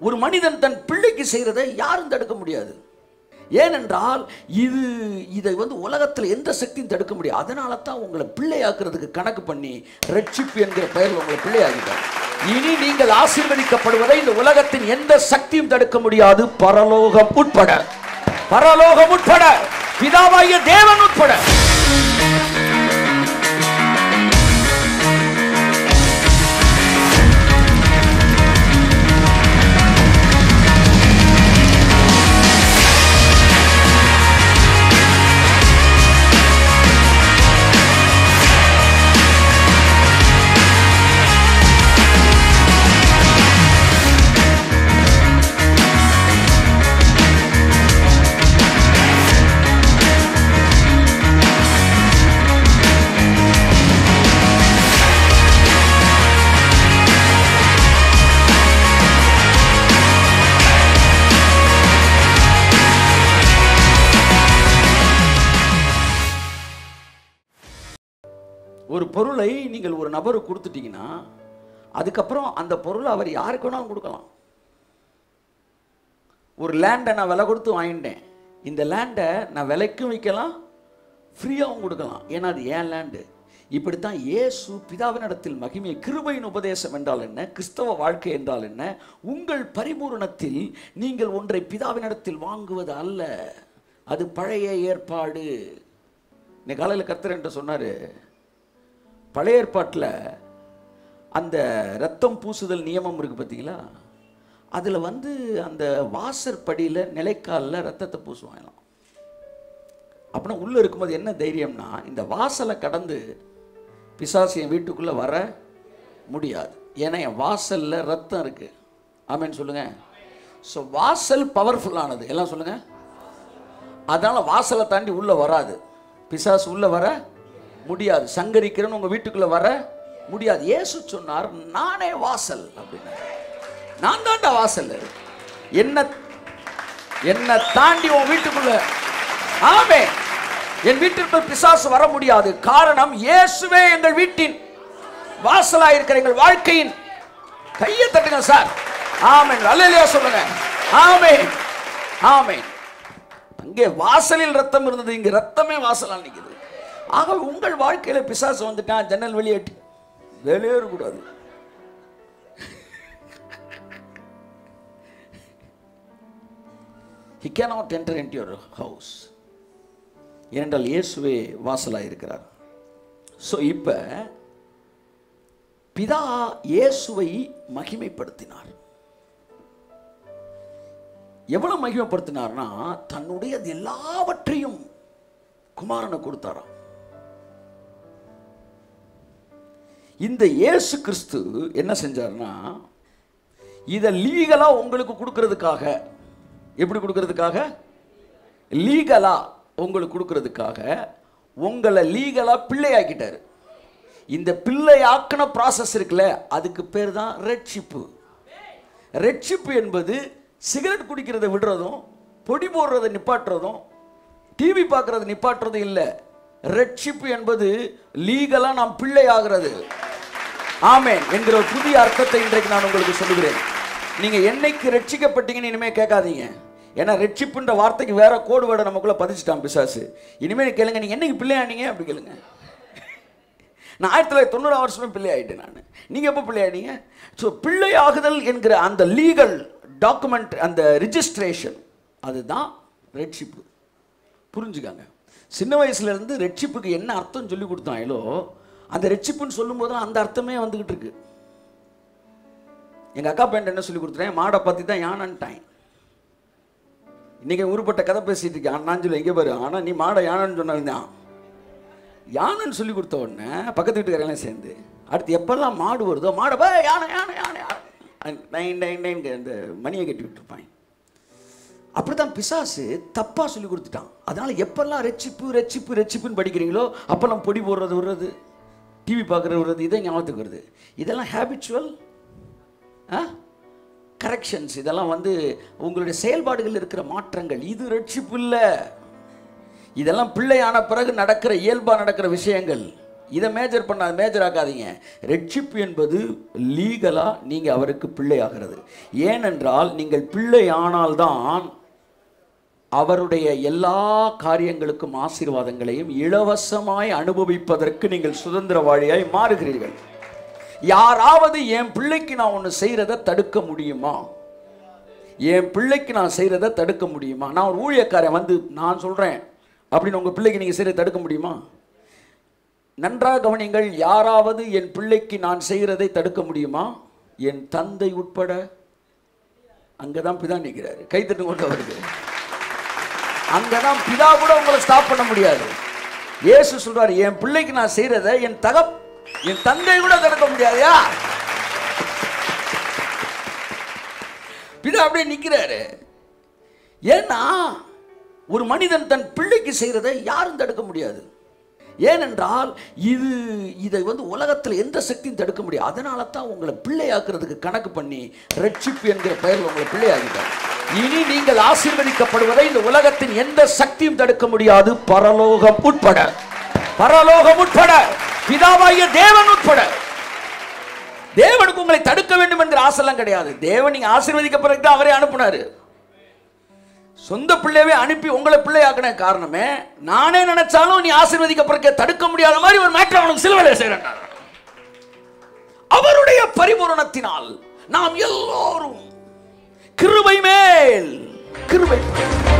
ஒரு மனிதன் தன் பிள்ளைக்கு செய்கிறதை யாரும் தடுக்க முடியாது ஏனென்றால் இது இதை வந்து உலகத்தில் எந்த சக்தியும் தடுக்க முடியாது அதனால தான் உங்களை பிள்ளையாக்குறதுக்கு கணக்கு பண்ணி ரட்சிப்பு என்கிற பெயரில் உங்களை பிள்ளையாகிட்டார் இனி நீங்கள் ஆசீர்வதிக்கப்படுவதை இந்த உலகத்தின் எந்த சக்தியும் தடுக்க முடியாது பரலோகம் உட்பட பரலோகம் உட்பட பிதாவாகிய தேவன் உட்பட ஒரு பொருளை நீங்கள் ஒரு நபருக்கு கொடுத்துட்டீங்கன்னா அதுக்கப்புறம் அந்த பொருளை அவர் யாருக்கு வேணாலும் கொடுக்கலாம் ஒரு லேண்டை நான் விலை கொடுத்து வாங்கிட்டேன் இந்த லேண்டை நான் விலைக்கும் விற்கலாம் ஃப்ரீயாகவும் கொடுக்கலாம் ஏன்னா அது ஏன் லேண்டு இப்படித்தான் இயேசு பிதாவினிடத்தில் மகிமை கிருபையின் உபதேசம் என்றால் என்ன கிறிஸ்தவ வாழ்க்கை என்றால் என்ன உங்கள் பரிபூரணத்தில் நீங்கள் ஒன்றை பிதாவினிடத்தில் வாங்குவது அல்ல அது பழைய ஏற்பாடு இன்னைக்கு காலையில் கர்த்தர் என்று சொன்னார் பழைய ஏற்பாட்டில் அந்த ரத்தம் பூசுதல் நியமம் இருக்குது பார்த்தீங்களா அதில் வந்து அந்த வாசற்படியில் நிலைக்காலில் ரத்தத்தை பூசுவாங்களாம் அப்படின்னா உள்ளே இருக்கும்போது என்ன தைரியம்னா இந்த வாசலை கடந்து பிசாசு என் வீட்டுக்குள்ளே வர முடியாது ஏன்னா என் வாசலில் ரத்தம் இருக்குது ஆமேன்னு சொல்லுங்கள் ஸோ வாசல் பவர்ஃபுல்லானது எல்லாம் சொல்லுங்கள் அதனால் வாசலை தாண்டி உள்ளே வராது பிசாசு உள்ளே வர முடியாது சங்கரிக்கிறன்னு உங்கள் வீட்டுக்குள்ளே வர முடியாது இயேசு சொன்னார் நானே வாசல் அப்படின்னா நான் தான்டா வாசல் என்ன என்னை தாண்டி உன் வீட்டுக்குள்ள ஆமே என் வீட்டிற்குள் பிசாசு வர முடியாது காரணம் இயேசுவே எங்கள் வீட்டின் வாசலாக இருக்கிற எங்கள் வாழ்க்கையின் கையை தட்டுங்க சார் ஆமென் அல்லையா சொல்லுங்க ஆமென் ஆமென் அங்கே வாசலில் ரத்தம் இருந்தது இங்க ரத்தமே வாசலா நிக்குது ஆக உங்கள் வாழ்க்கையில பிசாசு வந்துட்டான் ஜன்னல் வெளியேட்டு வெளியேறக்கூடாது he cannot enter into your house ஏனென்றால் இயேசுவே வாசலாக இருக்கிறார் ஸோ இப்போ பிதா இயேசுவை மகிமைப்படுத்தினார் எவ்வளவு மகிமைப்படுத்தினார்னா தன்னுடைய எல்லாவற்றையும் குமாரனை கொடுத்தாராம் இந்த இயேசு கிறிஸ்து என்ன செஞ்சார்னா இதை லீகலா உங்களுக்கு கொடுக்கறதுக்காக எப்படி கொடுக்கறதுக்காக லீகலா உங்களுக்கு கொடுக்கறதுக்காக உங்களை லீகலா பிள்ளையாக்கிட்டாரு இந்த பிள்ளையாக்கின ப்ராசஸ் இருக்குல்ல அதுக்கு பேர் தான் ரெட்ஷிப்பு ரெட்ஷிப்பு என்பது சிகரெட் குடிக்கிறதை விடுறதும் பொடி போடுறதை நிப்பாட்டுறதும் டிவி பார்க்கறதை நிப்பாட்டுறதும் இல்லை ரெட்ஷிப்பு என்பது லீகலாக நாம் பிள்ளை ஆகிறது ஆமென் என்கிற ஒரு புதிய அர்த்தத்தை இன்றைக்கு நான் உங்களுக்கு சொல்லுகிறேன் நீங்க என்னைக்கு ரட்சிக்கப்பட்டீங்கன்னு இனிமே கேட்காதீங்க ஏன்னா ரெட்சிப்புன்ற வார்த்தைக்கு வேற கோடு வேர்டை நமக்குள்ள பதிச்சுட்டான் பிசாசு இனிமேல் கேளுங்க நீங்க என்னைக்கு பிள்ளையானீங்க அப்படி கேளுங்க நான் ஆயிரத்தி தொள்ளாயிரத்தி தொண்ணூறாம் வருஷமே பிள்ளை ஆயிட்டேன் நான் நீங்கள் எப்போ பிள்ளை ஆனீங்க ஸோ பிள்ளையாகுதல் என்கிற அந்த லீகல் டாக்குமெண்ட் அந்த ரிஜிஸ்ட்ரேஷன் அதுதான் ரெட்ஷிப்பு புரிஞ்சுக்காங்க சின்ன வயசுல இருந்து ரெட்ஷிப்புக்கு என்ன அர்த்தம் சொல்லி கொடுத்தாங்களோ அந்த ரெட்ஷிப்புன்னு சொல்லும்போது அந்த அர்த்தமே வந்துகிட்டு இருக்கு எங்க அக்கா பையன் என்ன சொல்லி கொடுத்துட்டேன் மாடை பற்றி தான் யானன்ட்டான் இன்னைக்கு உருப்பட்ட கதை பேசிட்டு இருக்கேன் நான் சொல்லி எங்கே பாரு ஆனால் நீ மாடை யானைன்னு சொன்னதான் யானைன்னு சொல்லி கொடுத்த உடனே பக்கத்து வீட்டுக்காரெல்லாம் சேர்ந்து அடுத்து எப்பெல்லாம் மாடு வருதோ மாடை பா யானை யானை யானை யானை நைன் நைன் நைன் அந்த மணியை கட்டி விட்டுருப்பாங்க அப்படிதான் பிசாசு தப்பா சொல்லி கொடுத்துட்டான் அதனால எப்பெல்லாம் ரெச்சிப்பு ரெச்சிப்பு ரெச்சிப்புன்னு படிக்கிறீங்களோ அப்பெல்லாம் பொடி போடுறது விடுறது டிவி பார்க்குறது விடுறது இதை ஞாபகத்துக்கு வருது இதெல்லாம் ஹேபிச்சுவல் கரெக்ஷன்ஸ் இதெல்லாம் வந்து உங்களுடைய செயல்பாடுகள் இருக்கிற மாற்றங்கள் இது ரட்சிப்பு இல்லை இதெல்லாம் பிள்ளையான பிறகு நடக்கிற இயல்பா நடக்கிற விஷயங்கள் இதை மேஜர் பண்ண மேஜர் ஆக்காதீங்க ரட்சிப்பு என்பது லீகலா நீங்க அவருக்கு பிள்ளையாகிறது ஏனென்றால் நீங்கள் பிள்ளை ஆனால்தான் அவருடைய எல்லா காரியங்களுக்கும் ஆசீர்வாதங்களையும் இலவசமாய் அனுபவிப்பதற்கு நீங்கள் சுதந்திரவாளியாய் மாறுகிறீர்கள் யாராவது என் பிள்ளைக்கு நான் ஒன்று செய்கிறத தடுக்க முடியுமா என் பிள்ளைக்கு நான் செய்கிறத தடுக்க முடியுமா நான் ஒரு ஊழியக்காரன் வந்து நான் சொல்கிறேன் அப்படின்னு உங்கள் பிள்ளைக்கு நீங்கள் செய்கிறத தடுக்க முடியுமா நன்றாக கவனிங்கள் யாராவது என் பிள்ளைக்கு நான் செய்கிறதை தடுக்க முடியுமா என் தந்தை உட்பட அங்கே தான் பிதா நிற்கிறாரு கைத்தட்டு கொண்டு வருது அங்கே தான் பிதா கூட உங்களை ஸ்டாப் பண்ண முடியாது இயேசு சொல்றாரு என் பிள்ளைக்கு நான் செய்கிறத என் தகப் என் தந்தை கூட தடுக்க முடியாதுயா பிதா அப்படியே நிற்கிறாரு ஏன்னா ஒரு மனிதன் தன் பிள்ளைக்கு செய்கிறதை யாரும் தடுக்க முடியாது ஏனென்றால் இது இதை வந்து உலகத்தில் எந்த சக்தியும் தடுக்க முடியாது அதனால தான் உங்களை பிள்ளையாக்குறதுக்கு கணக்கு பண்ணி ரட்சிப்பு என்கிற பெயரில் உங்களை பிள்ளையாகிட்டார் இனி நீங்கள் ஆசீர்வதிக்கப்படுவதை இந்த உலகத்தின் எந்த சக்தியும் தடுக்க முடியாது பரலோகம் உட்பட பரலோகம் உட்பட பிதாவாகிய தேவன் உட்பட தேவனுக்கு உங்களை தடுக்க வேண்டும் என்கிற ஆசைலாம் கிடையாது தேவன் நீங்க ஆசீர்வதிக்க பிறகு தான் அவரே அனுப்புனாரு சொந்த பிள்ளையவே அனுப்பி உங்களை பிள்ளையாக்கின காரணமே நானே நினைச்சாலும் நீ ஆசீர்வதிக்க பிறகு தடுக்க முடியாத மாதிரி ஒரு மேட்டர் அவனுக்கு சிலுவையில் செய்யறேன் அவருடைய பரிபூரணத்தினால் நாம் எல்லோரும் கிருபை மேல் கிருபை